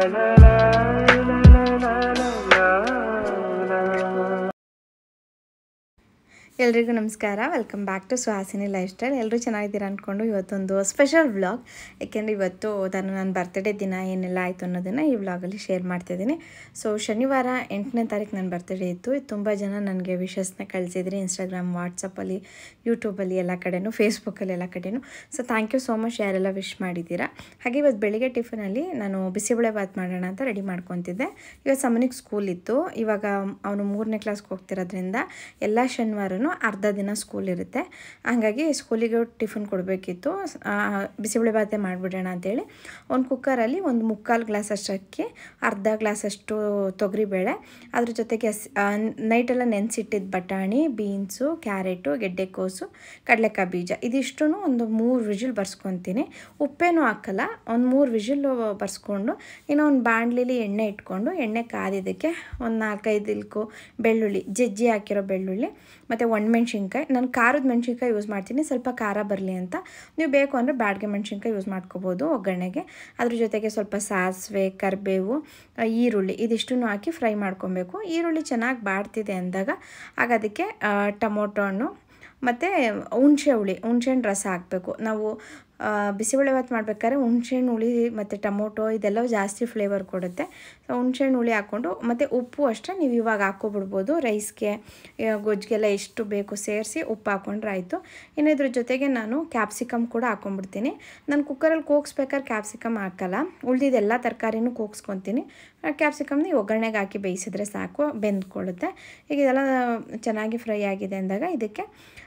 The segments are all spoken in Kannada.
ಎಲ್ರಿಗೂ ನಮಸ್ಕಾರ welcome back to Suhasini lifestyle ಎಲ್ಲರೂ ಚೆನ್ನಾಗಿದ್ದೀರಾ ಅಂದ್ಕೊಂಡು ಇವತ್ತೊಂದು ಸ್ಪೆಷಲ್ ವ್ಲಾಗ್ ಏಕೆಂದರೆ ಇವತ್ತು ನಾನು ನನ್ನ ಬರ್ತ್ಡೇ ದಿನ ಏನೆಲ್ಲ ಆಯಿತು ಅನ್ನೋದನ್ನು ಈ ವ್ಲಾಗಲ್ಲಿ ಶೇರ್ ಮಾಡ್ತಿದ್ದೀನಿ ಸೊ ಶನಿವಾರ ಎಂಟನೇ ತಾರೀಕು ನನ್ನ ಬರ್ತ್ಡೇ ಇತ್ತು ತುಂಬ ಜನ ನನಗೆ ವಿಶಸ್ನ ಕಳಿಸಿದ್ರಿ ಇನ್ಸ್ಟಾಗ್ರಾಮ್ ವಾಟ್ಸಪ್ಪಲ್ಲಿ ಯೂಟ್ಯೂಬಲ್ಲಿ ಎಲ್ಲ ಕಡೆನೂ ಫೇಸ್ಬುಕ್ಕಲ್ಲಿ ಎಲ್ಲ ಕಡೆನೂ so thank you so much ಯಾರೆಲ್ಲ ವಿಶ್ ಮಾಡಿದ್ದೀರಾ ಹಾಗೆ ಇವತ್ತು ಬೆಳಿಗ್ಗೆ ಟಿಫನಲ್ಲಿ ನಾನು ಬಿಸಿಬೇಳೆ ಬಾತ್ ಮಾಡೋಣ ಅಂತ ರೆಡಿ ಮಾಡ್ಕೊತಿದ್ದೆ ಇವತ್ತು ಸಮನಿಗೆ ಸ್ಕೂಲ್ ಇತ್ತು ಇವಾಗ ಅವನು ಮೂರನೇ ಕ್ಲಾಸ್ಗೆ ಹೋಗ್ತಿರೋದ್ರಿಂದ ಎಲ್ಲ ಶನಿವಾರನೂ ಅರ್ಧ ದಿನ ಸ್ಕೂಲ್ ಇರುತ್ತೆ ಹಾಗಾಗಿ ಸ್ಕೂಲಿಗೆ ಟಿಫನ್ ಕೊಡಬೇಕಿತ್ತು ಬಿಸಿಬೇಳೆ ಬಾತೆ ಮಾಡಿಬಿಡೋಣ ಅಂತೇಳಿ ಒಂದು ಕುಕ್ಕರಲ್ಲಿ ಒಂದು ಮುಕ್ಕಾಲು ಗ್ಲಾಸ್ ಅಷ್ಟು ಅಕ್ಕಿ ಅರ್ಧ ಗ್ಲಾಸ್ ಅಷ್ಟು ತೊಗರಿಬೇಳೆ ಅದ್ರ ಜೊತೆಗೆ ನೈಟೆಲ್ಲ ನೆನೆಸಿಟ್ಟಿದ್ದ ಬಟಾಣಿ ಬೀನ್ಸು ಕ್ಯಾರೆಟು ಗೆಡ್ಡೆಕೋಸು ಕಡಲೆಕಾಯಿ ಬೀಜ ಇದಿಷ್ಟು ಒಂದು ಮೂರು ವಿಜಿಲ್ ಬರ್ಸ್ಕೊತೀನಿ ಉಪ್ಪೇನೂ ಹಾಕಲ್ಲ ಒಂದು ಮೂರು ವಿಜಿಲ್ ಬರ್ಸ್ಕೊಂಡು ಇನ್ನು ಒಂದು ಬಾಣಲಿಲಿ ಎಣ್ಣೆ ಇಟ್ಕೊಂಡು ಎಣ್ಣೆ ಕಾದಿದ್ದಕ್ಕೆ ಒಂದು ನಾಲ್ಕೈದು ಇಲ್ಕು ಬೆಳ್ಳುಳ್ಳಿ ಜಜ್ಜಿ ಹಾಕಿರೋ ಬೆಳ್ಳುಳ್ಳಿ ಮತ್ತು ಒಣಮೆಣ್ಸಿನ್ಕಾಯಿ ನಾನು ಖಾರದ ಮೆಣಸಿನ್ಕಾಯಿ ಯೂಸ್ ಮಾಡ್ತೀನಿ ಸ್ವಲ್ಪ ಖಾರ ಬರಲಿ ಅಂತ ನೀವು ಬೇಕು ಅಂದರೆ ಬ್ಯಾಡ್ಗೆ ಮೆಣಸಿನ್ಕಾಯಿ ಯೂಸ್ ಮಾಡ್ಕೋಬೋದು ಒಗ್ಗರಣೆಗೆ ಅದ್ರ ಜೊತೆಗೆ ಸ್ವಲ್ಪ ಸಾಸಿವೆ ಕರಿಬೇವು ಈರುಳ್ಳಿ ಇದಿಷ್ಟೂ ಹಾಕಿ ಫ್ರೈ ಮಾಡ್ಕೊಬೇಕು ಈರುಳ್ಳಿ ಚೆನ್ನಾಗಿ ಬಾಡ್ತಿದೆ ಅಂದಾಗ ಆಗ ಅದಕ್ಕೆ ಟೊಮೊಟೊ ಹಣ್ಣು ಮತ್ತು ಹುಣಸೆ ಹುಳಿ ಹುಣ್ಸೆಹಣ್ಣು ರಸ ಹಾಕಬೇಕು ನಾವು ಬಿಸಿಬೇಳೆ ಭಾತ್ ಮಾಡ್ಬೇಕಾದ್ರೆ ಹುಣ್ಸೆಹಣ್ಣು ಹುಳಿ ಮತ್ತು ಟೊಮೊಟೊ ಇದೆಲ್ಲ ಜಾಸ್ತಿ ಫ್ಲೇವರ್ ಕೊಡುತ್ತೆ ಸೊ ಹುಣ್ಸೆಹಣ್ಣು ಹುಳಿ ಹಾಕ್ಕೊಂಡು ಮತ್ತು ಉಪ್ಪು ಅಷ್ಟೇ ನೀವು ಇವಾಗ ಹಾಕ್ಕೊಬಿಡ್ಬೋದು ರೈಸ್ಗೆ ಗೊಜ್ಜಿಗೆಲ್ಲ ಎಷ್ಟು ಬೇಕು ಸೇರಿಸಿ ಉಪ್ಪು ಹಾಕ್ಕೊಂಡ್ರೆ ಆಯಿತು ಇನ್ನು ಇದ್ರ ಜೊತೆಗೆ ನಾನು ಕ್ಯಾಪ್ಸಿಕಮ್ ಕೂಡ ಹಾಕ್ಕೊಂಡ್ಬಿಡ್ತೀನಿ ನಾನು ಕುಕ್ಕರಲ್ಲಿ ಕೂಗಿಸ್ಬೇಕಾದ್ರೆ ಕ್ಯಾಪ್ಸಿಕಮ್ ಹಾಕಲ್ಲ ಉಳಿದಿದ್ದೆಲ್ಲ ತರಕಾರಿನೂ ಕೂಗಿಸ್ಕೊತೀನಿ ಕ್ಯಾಪ್ಸಿಕಮ್ನ ಒಗ್ಗರಣೆಗೆ ಹಾಕಿ ಬೇಯಿಸಿದ್ರೆ ಸಾಕು ಬೆಂದ್ಕೊಳ್ಳುತ್ತೆ ಈಗ ಇದೆಲ್ಲ ಚೆನ್ನಾಗಿ ಫ್ರೈ ಆಗಿದೆ ಅಂದಾಗ ಇದಕ್ಕೆ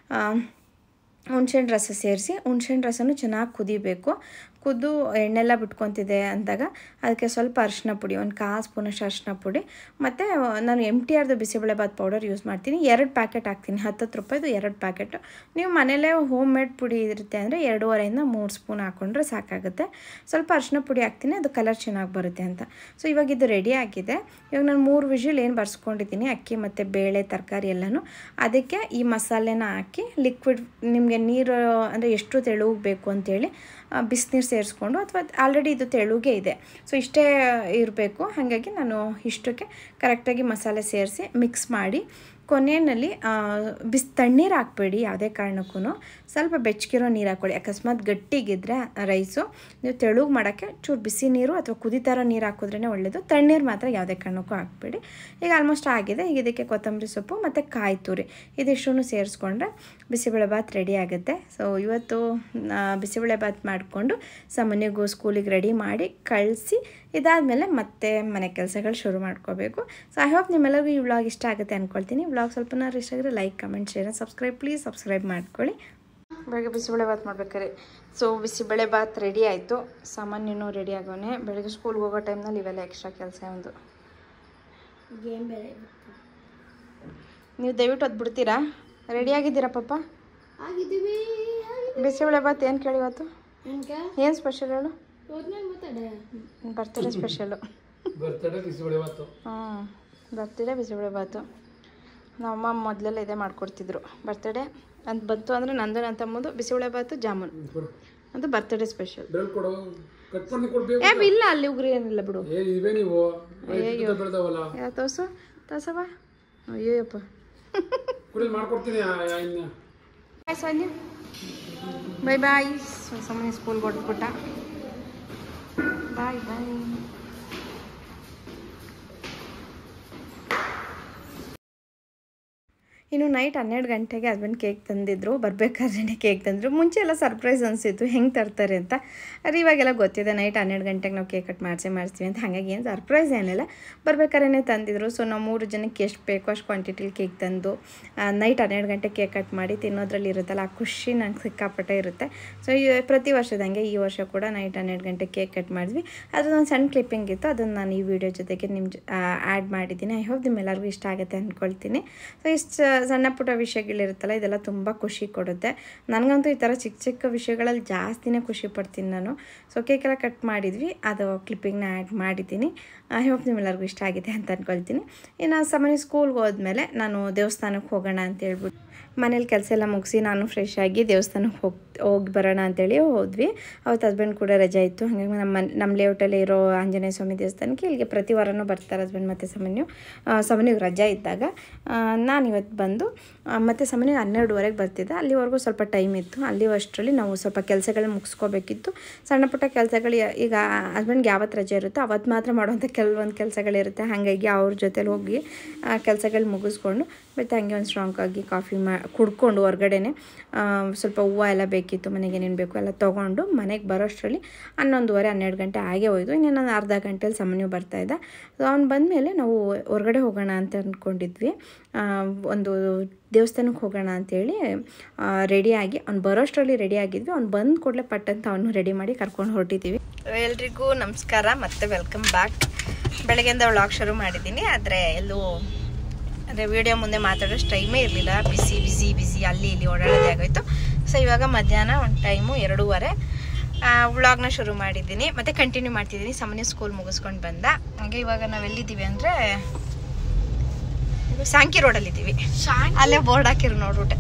ಹುಣ್ಸೆಹಣ್ಣು ರಸ ಸೇರಿಸಿ ಹುಣ್ಸೆಹಣ್ಣು ರಸನೂ ಚೆನ್ನಾಗಿ ಕುದಿಬೇಕು ಕುದ್ದು ಎಣ್ಣೆಲ್ಲ ಬಿಟ್ಕೊತಿದೆ ಅಂದಾಗ ಅದಕ್ಕೆ ಸ್ವಲ್ಪ ಅರಿಶಿನ ಪುಡಿ ಒಂದು ಕಾಲು ಸ್ಪೂನಷ್ಟು ಅರಿಶಿನ ಪುಡಿ ಮತ್ತು ನಾನು ಎಮ್ ಟಿ ಆರ್ದು ಬಿಸಿಬೇಳೆಬಾತ್ ಪೌಡರ್ ಯೂಸ್ ಮಾಡ್ತೀನಿ ಎರಡು ಪ್ಯಾಕೆಟ್ ಹಾಕ್ತೀನಿ ಹತ್ತತ್ತು ರೂಪಾಯಿದು ಎರಡು ಪ್ಯಾಕೆಟು ನೀವು ಮನೇಲೇ ಹೋಮ್ ಮೇಡ್ ಪುಡಿ ಇರುತ್ತೆ ಅಂದರೆ ಎರಡೂವರೆಯಿಂದ ಮೂರು ಸ್ಪೂನ್ ಹಾಕ್ಕೊಂಡ್ರೆ ಸಾಕಾಗುತ್ತೆ ಸ್ವಲ್ಪ ಅರಿಶಿನ ಪುಡಿ ಹಾಕ್ತೀನಿ ಅದು ಕಲರ್ ಚೆನ್ನಾಗಿ ಬರುತ್ತೆ ಅಂತ ಸೊ ಇವಾಗ ಇದು ರೆಡಿ ಆಗಿದೆ ಇವಾಗ ನಾನು ಮೂರು ವಿಷಲ್ ಏನು ಬರ್ಸ್ಕೊಂಡಿದ್ದೀನಿ ಅಕ್ಕಿ ಮತ್ತು ಬೇಳೆ ತರಕಾರಿ ಎಲ್ಲನೂ ಅದಕ್ಕೆ ಈ ಮಸಾಲೆನ ಹಾಕಿ ಲಿಕ್ವಿಡ್ ನಿಮಗೆ ನೀರು ಅಂದರೆ ಎಷ್ಟು ತೆಳುವು ಬೇಕು ಅಂತೇಳಿ ಬಿಸಿನೀರು ಸೇರಿಸ್ಕೊಂಡು ಅಥವಾ ಆಲ್ರೆಡಿ ಇದು ತೆಳುಗೆ ಇದೆ ಸೊ ಇಷ್ಟೇ ಇರಬೇಕು ಹಾಗಾಗಿ ನಾನು ಇಷ್ಟಕ್ಕೆ ಕರೆಕ್ಟಾಗಿ ಮಸಾಲೆ ಸೇರಿಸಿ ಮಿಕ್ಸ್ ಮಾಡಿ ಕೊನೆಯಲ್ಲಿ ಬಿಸಿ ತಣ್ಣೀರು ಹಾಕ್ಬೇಡಿ ಯಾವುದೇ ಕಾರಣಕ್ಕೂ ಸ್ವಲ್ಪ ಬೆಚ್ಚಗಿರೋ ನೀರು ಹಾಕ್ಕೊಳ್ಳಿ ಅಕಸ್ಮಾತ್ ಗಟ್ಟಿಗಿದ್ರೆ ರೈಸು ನೀವು ತೆಳುಗೆ ಮಾಡೋಕ್ಕೆ ಚೂರು ಬಿಸಿ ನೀರು ಅಥವಾ ಕುದಿತಾರೋ ನೀರು ಹಾಕಿದ್ರೇ ಒಳ್ಳೆಯದು ತಣ್ಣೀರು ಮಾತ್ರ ಯಾವುದೇ ಕಾರಣಕ್ಕೂ ಹಾಕ್ಬೇಡಿ ಈಗ ಆಲ್ಮೋಸ್ಟ್ ಆಗಿದೆ ಈಗ ಇದಕ್ಕೆ ಕೊತ್ತಂಬರಿ ಸೊಪ್ಪು ಮತ್ತು ಕಾಯಿ ತುರಿ ಇದಿಷ್ಟೂ ಸೇರಿಸ್ಕೊಂಡ್ರೆ ಬಿಸಿಬೇಳೆ ಭಾತ್ ರೆಡಿ ಆಗುತ್ತೆ ಸೊ ಇವತ್ತು ಬಿಸಿಬೇಳೆ ಭಾತ್ ಮಾಡಿಕೊಂಡು ಸಾಮಾನ್ಯಗೂ ಸ್ಕೂಲಿಗೆ ರೆಡಿ ಮಾಡಿ ಕಳಿಸಿ ಇದಾದಮೇಲೆ ಮತ್ತೆ ಮನೆ ಕೆಲಸಗಳು ಶುರು ಮಾಡ್ಕೋಬೇಕು ಸೊ ಐ ಹೋಪ್ ನಿಮ್ಮೆಲ್ಲರಿಗೂ ಈ ವ್ಲಾಗ್ ಇಷ್ಟ ಆಗುತ್ತೆ ಅಂದ್ಕೊಳ್ತೀನಿ ವ್ಲಾಗ್ ಸ್ವಲ್ಪನಾರು ಇಷ್ಟ ಆಗಿದ್ರೆ like comment share subscribe please subscribe ಮಾಡ್ಕೊಳ್ಳಿ ಬೆಳಗ್ಗೆ ಬಿಸಿಬೇಳೆ ಭಾತ್ ಮಾಡಬೇಕಾರೆ ಸೊ ಬಿಸಿಬೇಳೆ ಭಾತ್ ರೆಡಿ ಆಯಿತು ಸಾಮಾನ್ಯನೂ ರೆಡಿ ಆಗೋನೆ ಬೆಳಗ್ಗೆ ಸ್ಕೂಲ್ಗೆ ಹೋಗೋ ಟೈಮ್ನಲ್ಲಿ ಇವೆಲ್ಲ ಎಕ್ಸ್ಟ್ರಾ ಕೆಲಸ ಒಂದು ನೀವು ದಯವಿಟ್ಟು ಅದು ಬಿಡ್ತೀರಾ ರೆಡಿ ಆಗಿದ್ದೀರಾ ಪಾಪ ಆಗಿದ್ದೀವಿ ಬಿಸಿಬೇಳೆ ಭಾತ್ ಏನು ಕೇಳಿ ಇವತ್ತು ನನಗೆ ಏನು ಸ್ಪೆಷಲ್ ಹೇಳು ಹೋದ್ಮೇಲೆ ಮಾತಾಡ birthday special birthday bisibele bath ಹ್ಞೂ ಬರ್ತ್ಡೇ ಬಿಸಿಬೇಳೆ ಭಾತು ನಮ್ಮಮ್ಮ ಮೊದಲೆಲ್ಲ ಇದೇ ಮಾಡ್ಕೊಡ್ತಿದ್ರು ಬರ್ತ್ಡೇ ಅಂತ ಬಂತು ಅಂದರೆ ನಂದು ನನ್ನ ತಮ್ಮದು ಬಿಸಿಬೇಳೆ ಭಾತು ಜಾಮೂನ್ ಕೊಡು ಅದು ಬರ್ತ್ಡೇ ಸ್ಪೆಷಲ್ ಡ್ರಲ್ ಕೊಡು ಕಟ್ ಮಾಡಿ ಕೊಡ್ಬೇಕು ಏ ಇಲ್ಲ ಅಲ್ಲಿ ಉಗ್ರಿ ಏನಿಲ್ಲ ಬಿಡು ಏ ಇವೇ ನೀವು ಬೆಳೆದವಲ್ಲ ಯಾವ ತೋಸು ತೋಸವ ಅಯ್ಯೋಯಪ್ಪ ಕುಡಿಲ್ ಮಾಡ್ಕೊಡ್ತೀನಿ ಆ- ಆ ಇನ್ನ ಬಾಯ್ ಸಂಜೆ ಬಾಯ್ ಬಾಯ್ ಸುಮ್ಮನೆ ಸ್ಕೂಲ್ಗೆ ಹೊಡೆದ್ಬಿಟ್ಟ ಬಾಯ್ ಬಾಯ್ ಇನ್ನು ನೈಟ್ ಹನ್ನೆರಡು ಗಂಟೆಗೆ ಹಸ್ಬೆಂಡ್ ಕೇಕ್ ತಂದಿದ್ರು ಬರಬೇಕಾದ್ರೆ ಕೇಕ್ ತಂದರು ಮುಂಚೆ ಎಲ್ಲ ಸರ್ಪ್ರೈಸ್ ಅನಿಸಿತ್ತು ಹೆಂಗೆ ತರ್ತಾರೆ ಅಂತ ಆದರೆ ಇವಾಗೆಲ್ಲ ಗೊತ್ತಿದೆ ನೈಟ್ ಹನ್ನೆರಡು ಗಂಟೆಗೆ ನಾವು ಕೇಕ್ ಕಟ್ ಮಾಡಿಸೇ ಮಾಡಿಸ್ತೀವಿ ಅಂತ ಹಾಗಾಗಿ ಏನು ಸರ್ಪ್ರೈಸ್ ಏನಿಲ್ಲ ಬರ್ಬೇಕಾದ್ರೆ ತಂದಿದ್ರು ಸೊ ನಾವು ಮೂರು ಜನಕ್ಕೆ ಎಷ್ಟು ಬೇಕೋ ಅಷ್ಟು ಕ್ವಾಂಟಿಟಿಲಿ ಕೇಕ್ ತಂದು ನೈಟ್ ಹನ್ನೆರಡು ಗಂಟೆ ಕೇಕ್ ಕಟ್ ಮಾಡಿ ತಿನ್ನೋದ್ರಲ್ಲಿ ಇರುತ್ತಲ್ಲ ಆ ಖುಷಿ ನಂಗೆ ಸಿಕ್ಕಾಪಟ್ಟೆ ಇರುತ್ತೆ ಸೊ ಈ ಪ್ರತಿ ವರ್ಷದಂಗೆ ಈ ವರ್ಷ ಕೂಡ ನೈಟ್ ಹನ್ನೆರಡು ಗಂಟೆ ಕೇಕ್ ಕಟ್ ಮಾಡಿದ್ವಿ ಅದೊಂದು ಸಣ್ಣ ಕ್ಲಿಪ್ಪಿಂಗ್ ಇತ್ತು ಅದನ್ನು ನಾನು ಈ ವಿಡಿಯೋ ಜೊತೆಗೆ ನಿಮ್ಮ ಆ್ಯಡ್ ಮಾಡಿದ್ದೀನಿ ಐ ಹೋಪ್ ನಿಮ್ಮೆಲ್ಲರಿಗೂ ಇಷ್ಟ ಆಗುತ್ತೆ ಅಂದ್ಕೊಳ್ತೀನಿ ಸೊ ಇಷ್ಟು ಸಣ್ಣ ಪುಟ್ಟ ವಿಷಯಗಳಿರುತ್ತಲ್ಲ ಇದೆಲ್ಲ ತುಂಬ ಖುಷಿ ಕೊಡುತ್ತೆ ನನಗಂತೂ ಈ ಥರ ಚಿಕ್ಕ ಚಿಕ್ಕ ವಿಷಯಗಳಲ್ಲಿ ಜಾಸ್ತಿನೇ ಖುಷಿ ಪಡ್ತೀನಿ ನಾನು ಸೊ ಕೇಕೆಲ್ಲ ಕಟ್ ಮಾಡಿದ್ವಿ ಅದು ಕ್ಲಿಪ್ಪಿಂಗ್ನ ಆ್ಯಡ್ ಮಾಡಿದ್ದೀನಿ ಐ ಹೋಪ್ ನಿಮ್ಮೆಲ್ಲರಿಗೂ ಇಷ್ಟ ಆಗಿದೆ ಅಂತ ಅಂದ್ಕೊಳ್ತೀನಿ ಇನ್ನು ಸಾಮಾನ್ಯ ಸ್ಕೂಲ್ಗೆ ಹೋದ್ಮೇಲೆ ನಾನು ದೇವಸ್ಥಾನಕ್ಕೆ ಹೋಗೋಣ ಅಂತ ಹೇಳ್ಬಿಟ್ಟು ಮನೇಲಿ ಕೆಲಸ ಎಲ್ಲ ಮುಗಿಸಿ ನಾನು ಫ್ರೆಶ್ ಆಗಿ ದೇವಸ್ಥಾನಕ್ಕೆ ಹೋಗಿ ಹೋಗಿ ಬರೋಣ ಅಂತೇಳಿ ಹೋದ್ವಿ ಅವತ್ತು ಹಸ್ಬೆಂಡ್ ಕೂಡ ರಜೆ ಇತ್ತು ಹಾಗಾಗಿ ನಮ್ಮ ಮನೆ ನಮ್ಮ ಲೇಔಟಲ್ಲಿ ಇರೋ ಆಂಜನೇಯ ಸ್ವಾಮಿ ದೇವಸ್ಥಾನಕ್ಕೆ ಇಲ್ಲಿಗೆ ಪ್ರತಿ ವಾರನೂ ಬರ್ತಾರೆ ಹಸ್ಬೆಂಡ್ ಮತ್ತು ಸಮನ್ಯು ಸಮನ್ಯುಗೆ ರಜೆ ಇದ್ದಾಗ ನಾನು ಇವತ್ತು ಬಂದು ಆ, ಮತ್ತೆ ಸಮನ್ಯು ಹನ್ನೆರಡುವರೆಗೆ ಬರ್ತಿದ್ದೆ ಅಲ್ಲಿವರೆಗೂ ಸ್ವಲ್ಪ ಟೈಮ್ ಇತ್ತು ಅಲ್ಲಿ ಅಷ್ಟರಲ್ಲಿ ನಾವು ಸ್ವಲ್ಪ ಕೆಲಸಗಳನ್ನ ಮುಗಿಸ್ಕೋಬೇಕಿತ್ತು ಸಣ್ಣ ಪುಟ್ಟ ಕೆಲಸಗಳು ಈಗ ಹಸ್ಬೆಂಡ್ಗೆ ಯಾವತ್ತು ರಜೆ ಇರುತ್ತೋ ಅವತ್ತು ಮಾತ್ರ ಮಾಡುವಂಥ ಕೆಲವೊಂದು ಕೆಲಸಗಳಿರುತ್ತೆ ಹಾಗಾಗಿ ಅವ್ರ ಜೊತೆಲಿ ಹೋಗಿ ಕೆಲಸಗಳು ಮುಗಿಸ್ಕೊಂಡು ಮತ್ತು ಹಂಗೆ ಒಂದು ಸ್ಟ್ರಾಂಗ್ ಆಗಿ ಕಾಫಿ ಮಾ ಕುಡ್ಕೊಂಡು ಹೊರ್ಗಡೆನೆ ಆ, ಸ್ವಲ್ಪ ಹೂವು ಎಲ್ಲ ಬೇಕಿತ್ತು ಮನೆಗೆ ಏನೇನು ಬೇಕು ಎಲ್ಲ ತೊಗೊಂಡು ಮನೆಗೆ ಬರೋಷ್ಟರಲ್ಲಿ ಹನ್ನೊಂದುವರೆ ಹನ್ನೆರಡು ಗಂಟೆ ಆಗೇ ಹೋಯ್ತು ಇನ್ನೇನು ಅರ್ಧ ಗಂಟೆಲಿ ಸಮನ್ಯು ಬರ್ತಾಯಿದ್ದ ಸೊ ಅವ್ನು ಬಂದಮೇಲೆ ನಾವು ಹೊರಗಡೆ ಹೋಗೋಣ ಅಂತ ಅಂದ್ಕೊಂಡಿದ್ವಿ ಆ, ಒಂದು ದೇವಸ್ಥಾನಕ್ಕೆ ಹೋಗೋಣ ಅಂತೇಳಿ ರೆಡಿಯಾಗಿ ಅವ್ನು ಬರೋಷ್ಟರಲ್ಲಿ ರೆಡಿ ಆಗಿದ್ವಿ ಅವ್ನು ಬಂದ ಕೂಡಲೇ ಪಟ್ಟಂತ ಅವನು ರೆಡಿ ಮಾಡಿ ಕರ್ಕೊಂಡು ಹೊರಟಿದ್ದೀವಿ ಎಲ್ರಿಗೂ ನಮಸ್ಕಾರ ಮತ್ತೆ ವೆಲ್ಕಮ್ ಬ್ಯಾಕ್ ಬೆಳಗ್ಗೆಯಿಂದ ವ್ಲಾಗ್ ಶುರು ಮಾಡಿದ್ದೀನಿ ಆದರೆ ಎಲ್ಲೂ ಅಂದರೆ ವಿಡಿಯೋ ಮುಂದೆ ಮಾತಾಡೋಷ್ಟು ಟೈಮೇ ಇರಲಿಲ್ಲ ಬಿಸಿ ಬಿಸಿ ಬಿಸಿ ಅಲ್ಲಿ ಇಲ್ಲಿ ಓಡಾಡೋದೇ ಆಗೋಯ್ತು ಸೊ ಇವಾಗ ಮಧ್ಯಾಹ್ನ ಒಂದು ಟೈಮು ಎರಡೂವರೆ ವ್ಲಾಗ್ನ ಶುರು ಮಾಡಿದ್ದೀನಿ ಮತ್ತೆ ಕಂಟಿನ್ಯೂ ಮಾಡ್ತಿದ್ದೀನಿ ಸಾಮಾನ್ಯ ಸ್ಕೂಲ್ ಮುಗಿಸ್ಕೊಂಡು ಬಂದ ಹಾಗೆ ಇವಾಗ ನಾವು ಎಲ್ಲಿದ್ದೀವಿ ಅಂದರೆ ಸಾಂಕಿ ರೋಡಲ್ಲಿದ್ದೀವಿ ಅಲ್ಲೇ ಬೋರ್ಡ್ ಹಾಕಿರು ನೋಡ್ಬಿಟ್ಟೆ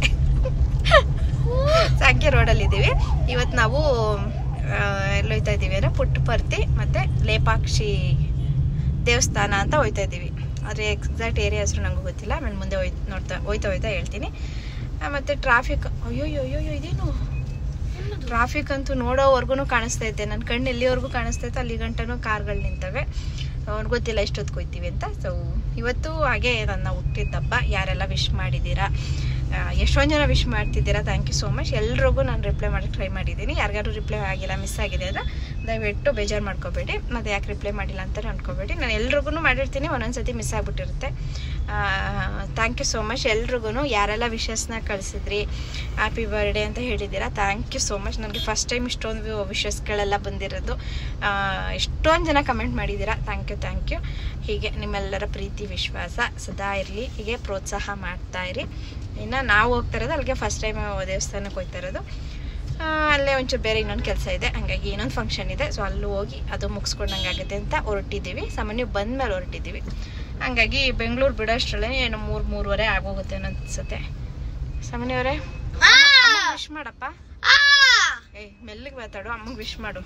ಸಾಂಕಿ ರೋಡಲ್ಲಿದ್ದೀವಿ ಇವತ್ತು ನಾವು ಆ, ಎಲ್ಲಿ ಹೋಯ್ತಾ ಇದ್ದೀವಿ ಅಂದರೆ ಪುಟ್ಟಪರ್ತಿ ಮತ್ತು ಲೇಪಾಕ್ಷಿ ದೇವಸ್ಥಾನ ಅಂತ ಹೋಯ್ತಾ ಇದ್ದೀವಿ ಆದರೆ ಎಕ್ಸಾಕ್ಟ್ ಏರಿಯಾ ಹೆಸರು ನಂಗೆ ಗೊತ್ತಿಲ್ಲ ಆಮೇಲೆ ಮುಂದೆ ಹೋಯ್ ನೋಡ್ತಾ ಹೋಯ್ತಾ ಹೋಯ್ತಾ ಹೇಳ್ತೀನಿ ಆ, ಮತ್ತೆ ಟ್ರಾಫಿಕ್ ಅಯ್ಯೋ ಅಯ್ಯೋ ಅಯ್ಯೋ ಇದೇನು ಟ್ರಾಫಿಕ್ ಅಂತೂ ನೋಡೋವರೆಗೂ ಕಾಣಿಸ್ತಾ ಇದ್ದೆ ನನ್ನ ಕಣ್ಣು ಎಲ್ಲಿವರೆಗೂ ಕಾಣಿಸ್ತಾ ಇತ್ತು ಅಲ್ಲಿ ಗಂಟನೂ ಕಾರ್ಗಳು ನಿಂತವೆ ಅವ್ನಿಗೆ ಗೊತ್ತಿಲ್ಲ ಎಷ್ಟೊತ್ತು ಹೋಯ್ತೀವಿ ಅಂತ ಸೊ ಇವತ್ತು ಹಾಗೆ ನನ್ನ ಹುಟ್ಟಿದ ಹಬ್ಬ ಯಾರೆಲ್ಲ ವಿಶ್ ಮಾಡಿದ್ದೀರಾ ಆ, ಎಷ್ಟೊಂದು ಜನ ವಿಶ್ ಮಾಡ್ತಿದ್ದೀರಾ ಥ್ಯಾಂಕ್ ಯು ಸೋ ಮಚ್ ಎಲ್ರಿಗೂ ನಾನು ರಿಪ್ಲೈ ಮಾಡೋಕ್ಕೆ ಟ್ರೈ ಮಾಡಿದ್ದೀನಿ ಯಾರಿಗಾರು ರಿಪ್ಲೈ ಆಗಿಲ್ಲ ಮಿಸ್ ಆಗಿದೆ ಅಂದರೆ ದಯವಿಟ್ಟು ಬೇಜಾರು ಮಾಡ್ಕೋಬೇಡಿ ಮತ್ತು ಯಾಕೆ ರಿಪ್ಲೈ ಮಾಡಿಲ್ಲ ಅಂತ ಅನ್ಕೋಬೇಡಿ ನಾನು ಎಲ್ರಿಗೂ ಮಾಡಿರ್ತೀನಿ ಒಂದೊಂದು ಸತಿ ಮಿಸ್ ಆಗಿಬಿಟ್ಟಿರುತ್ತೆ ಥ್ಯಾಂಕ್ ಯು ಸೋ ಮಚ್ ಎಲ್ರಿಗೂ ಯಾರೆಲ್ಲ ವಿಶಸ್ನ ಕಳಿಸಿದ್ರಿ ಹ್ಯಾಪಿ ಬರ್ಡೇ ಅಂತ ಹೇಳಿದ್ದೀರಾ ಥ್ಯಾಂಕ್ ಯು ಸೋ ಮಚ್ ನನಗೆ ಫಸ್ಟ್ ಟೈಮ್ ಇಷ್ಟೊಂದು ವಿಶಸ್ಗಳೆಲ್ಲ ಬಂದಿರೋದು ಆ, ಎಷ್ಟೊಂದು ಜನ ಕಮೆಂಟ್ ಮಾಡಿದ್ದೀರಾ ಥ್ಯಾಂಕ್ ಯು ಥ್ಯಾಂಕ್ ಯು ಹೀಗೆ ನಿಮ್ಮೆಲ್ಲರ ಪ್ರೀತಿ ವಿಶ್ವಾಸ ಸದಾ ಇರಲಿ ಹೀಗೆ ಪ್ರೋತ್ಸಾಹ ಮಾಡ್ತಾ ಇರಿ ಇನ್ನು ನಾವು ಹೋಗ್ತಾ ಇರೋದು ಅಲ್ಲಿಗೆ ಫಸ್ಟ್ ಟೈಮ್ ದೇವಸ್ಥಾನಕ್ಕೆ ಹೋಗ್ತಾ ಇರೋದು ಆ, ಅಲ್ಲೇ ಒಂಚೂರು ಬೇರೆ ಇನ್ನೊಂದು ಕೆಲಸ ಇದೆ ಹಂಗಾಗಿ ಇನ್ನೊಂದು ಫಂಕ್ಷನ್ ಇದೆ ಸೊ ಅಲ್ಲಿ ಹೋಗಿ ಅದು ಮುಗಿಸ್ಕೊಂಡಂಗಾಗುತ್ತೆ ಅಂತ ಹೊರಟಿದ್ದೀವಿ ಸಾಮಾನ್ಯ ಬಂದ್ಮೇಲೆ ಹೊರಟಿದ್ದೀವಿ ಹಂಗಾಗಿ ಬೆಂಗಳೂರು ಬಿಡೋಷ್ಟ್ರಲ್ಲೇ ಏನು ಮೂರು ಮೂರುವರೆ ಆಗೋಗುತ್ತೆ ಅನ್ನೋ ಅನ್ಸುತ್ತೆ ಸಾಮಾನ್ಯವರೇ ವಿಶ್ ಮಾಡಪ್ಪ ಏಯ್ ಮೆಲ್ಲಿಗೆ ಮಾತಾಡು ಅಮ್ಮಗೆ ವಿಶ್ ಮಾಡು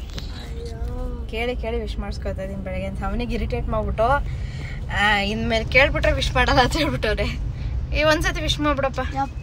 ಕೇಳಿ ಕೇಳಿ ವಿಶ್ ಮಾಡಿಸ್ಕೊತಾ ಇದೀನಿ ಬೆಳಗ್ಗೆ ಅಂತ ಅವನಿಗೆ ಇರಿಟೇಟ್ ಮಾಡ್ಬಿಟ್ಟು ಆ, ಇನ್ಮೇಲೆ ಕೇಳ್ಬಿಟ್ರೆ ವಿಶ್ ಮಾಡಲ್ಲ ಅಂತ ಹೇಳ್ಬಿಟ್ಟವ್ರೆ ಈ ಒಂದ್ಸತಿ ವಿಶ್ ಮಾಡ್ಬಿಡಪ್ಪ ಯಪ್ಪ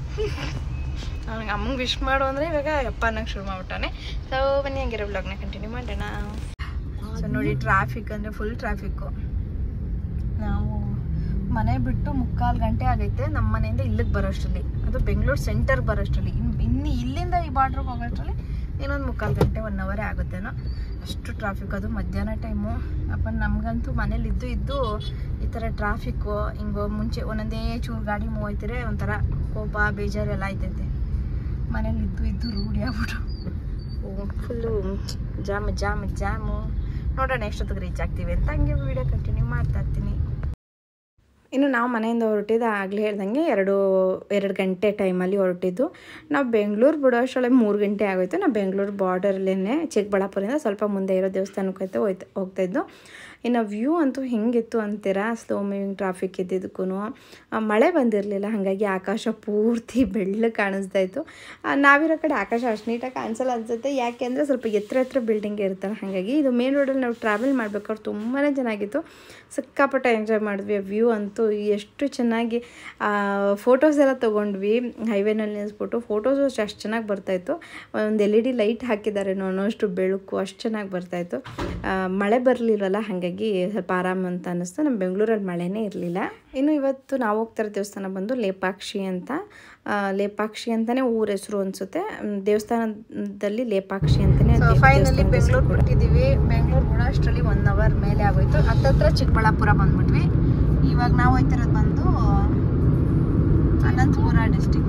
ಅವ್ನಿಗೆ ಅಮ್ಮಂಗೆ ವಿಶ್ ಮಾಡು ಅಂದರೆ ಇವಾಗ ಯಪ್ಪ ಅನ್ನೋಕೆ ಶುರು ಮಾಡ್ಬಿಟ್ಟಾನೆ ಸೊ ಬನ್ನಿ ಹಂಗಿರೋ ಬ್ಲಾಗ್ನ ಕಂಟಿನ್ಯೂ ಮಾಡೋಣ ಸೊ ನೋಡಿ ಟ್ರಾಫಿಕ್ ಅಂದರೆ ಫುಲ್ ಟ್ರಾಫಿಕ್ಕು ನಾವು ಮನೆ ಬಿಟ್ಟು ಮುಕ್ಕಾಲು ಗಂಟೆ ಆಗೈತೆ ನಮ್ಮ ಮನೆಯಿಂದ ಇಲ್ಲಿಗೆ ಬರೋಷ್ಟರಲ್ಲಿ ಅದು ಬೆಂಗಳೂರು ಸೆಂಟರ್ಗೆ ಬರೋಷ್ಟರಲ್ಲಿ ಇನ್ನು ಇನ್ನು ಇಲ್ಲಿಂದ ಈ ಬಾರ್ಡ್ರಿಗೆ ಹೋಗೋಷ್ಟರಲ್ಲಿ ಇನ್ನೊಂದು ಮುಕ್ಕಾಲು ಗಂಟೆ ಒನ್ ಅವರೇ ಆಗುತ್ತೇನೋ ಅಷ್ಟು ಟ್ರಾಫಿಕ್ ಅದು ಮಧ್ಯಾಹ್ನ ಟೈಮು ಅಪ್ಪ ನಮಗಂತೂ ಮನೇಲಿ ಇದ್ದು ಇದ್ದು ಈ ಥರ ಟ್ರಾಫಿಕ್ಕು ಹಿಂಗೋ ಮುಂಚೆ ಒಂದೊಂದೇ ಚೂರು ಗಾಡಿ ಮೂವ್ ಆಯ್ತಿದ್ರೆ ಒಂಥರ ಕೋಪ ಬೇಜಾರು ಎಲ್ಲ ಆಯ್ತೈತೆ ಮನೇಲಿ ಇದ್ದು ಇದ್ದು ರೂಢಿ ಆಗ್ಬಿಟ್ಟು ಫುಲ್ಲು ಜಾಮ್ ಜಾಮ್ ಜಾಮು ನೋಡೋಣ ಎಷ್ಟೊತ್ತಿಗೆ ರೀಚ್ ಆಗ್ತೀವಿ ಅಂತ ಹಂಗೆ ವಿಡಿಯೋ ಕಂಟಿನ್ಯೂ ಮಾಡ್ತಾ ಇರ್ತೀನಿ ಇನ್ನು ನಾವು ಮನೆಯಿಂದ ಹೊರಟಿದ್ದು ಆಗಲೇ ಹೇಳ್ದಂಗೆ ಎರಡು ಎರಡು ಗಂಟೆ ಟೈಮಲ್ಲಿ ಹೊರಟಿದ್ದು ನಾವು ಬೆಂಗಳೂರು ಬಿಡೋ ಅಷ್ಟರೊಳಗೆ ಮೂರು ಗಂಟೆ ಆಗೋಯ್ತು ನಾವು ಬೆಂಗಳೂರು ಬಾರ್ಡರಲ್ಲೇ ಚಿಕ್ಕಬಳ್ಳಾಪುರದಿಂದ ಸ್ವಲ್ಪ ಮುಂದೆ ಇರೋ ದೇವಸ್ಥಾನಕ್ಕೆ ಹೋಯ್ತು ಹೋಯ್ತು ಹೋಗ್ತಾಯಿದ್ದು ಇನ್ನು ವ್ಯೂ ಅಂತೂ ಹೆಂಗಿತ್ತು ಅಂತೀರಾ ಸ್ಲೋ ಮೂವಿಂಗ್ ಟ್ರಾಫಿಕ್ ಇದ್ದಿದ್ದಕ್ಕೂ ಮಳೆ ಬಂದಿರಲಿಲ್ಲ ಹಾಗಾಗಿ ಆಕಾಶ ಪೂರ್ತಿ ಬೆಳ್ಳಗೆ ಕಾಣಿಸ್ತಾ ಇತ್ತು ಆ, ನಾವಿರೋ ಕಡೆ ಆಕಾಶ ಅಷ್ಟು ನೀಟಾಗಿ ಕಾಣಿಸಲ್ಲ ಅನ್ಸುತ್ತೆ ಯಾಕೆ ಅಂದರೆ ಸ್ವಲ್ಪ ಎತ್ತರ ಎತ್ತರ ಬಿಲ್ಡಿಂಗ್ ಇರ್ತಾರೆ ಹಾಗಾಗಿ ಇದು ಮೇನ್ ರೋಡಲ್ಲಿ ನಾವು ಟ್ರಾವೆಲ್ ಮಾಡ್ಬೇಕಾದ್ರೆ ತುಂಬಾ ಚೆನ್ನಾಗಿತ್ತು ಸಿಕ್ಕಾಪಟ್ಟೆ ಎಂಜಾಯ್ ಮಾಡಿದ್ವಿ ವ್ಯೂ ಅಂತೂ ಎಷ್ಟು ಚೆನ್ನಾಗಿ ಫೋಟೋಸ್ ಎಲ್ಲ ತೊಗೊಂಡ್ವಿ ಹೈವೇನಲ್ಲಿ ನಿಲ್ಲಿಸ್ಬಿಟ್ಟು ಫೋಟೋಸು ಅಷ್ಟು ಚೆನ್ನಾಗಿ ಬರ್ತಾಯಿತ್ತು ಒಂದು ಎಲ್ ಇ ಡಿ ಲೈಟ್ ಹಾಕಿದ್ದಾರೆ ಅನ್ನೋಷ್ಟು ಬೆಳಕು ಅಷ್ಟು ಚೆನ್ನಾಗಿ ಬರ್ತಾಯಿತ್ತು ಆ, ಮಳೆ ಬರಲಿಲ್ವಲ್ಲ ಹಾಗಾಗಿ ಸ್ವಲ್ಪ ಆರಾಮ ಅಂತ ಅನ್ನಿಸ್ತು ನಮ್ಮ ಬೆಂಗಳೂರಲ್ಲಿ ಮಳೆನೇ ಇರಲಿಲ್ಲ ಇನ್ನು ಇವತ್ತು ನಾವು ಹೋಗ್ತಿರೋ ದೇವಸ್ಥಾನ ಬಂದು ಲೇಪಾಕ್ಷಿ ಅಂತ ಆ, ಲೇಪಾಕ್ಷಿ ಅಂತಲೇ ಊರ ಹೆಸರು ಅನಿಸುತ್ತೆ ದೇವಸ್ಥಾನದಲ್ಲಿ ಲೇಪಾಕ್ಷಿ ಅಂತಲೇ ಫೈನಲಿ ಬೆಂಗಳೂರು ಬಿಟ್ಟಿದ್ದೀವಿ ಬೆಂಗಳೂರು ಕೂಡ ಅಷ್ಟರಲ್ಲಿ ಒನ್ ಅವರ್ ಮೇಲೆ ಆಗೋಯ್ತು ಹತ್ತತ್ರ ಚಿಕ್ಕಬಳ್ಳಾಪುರ ಬಂದ್ಬಿಟ್ವಿ ಇವಾಗ ನಾವು ಹೋಯ್ತಿರೋದು ಬಂದು ಅನಂತಪುರ ಡಿಸ್ಟಿಕ್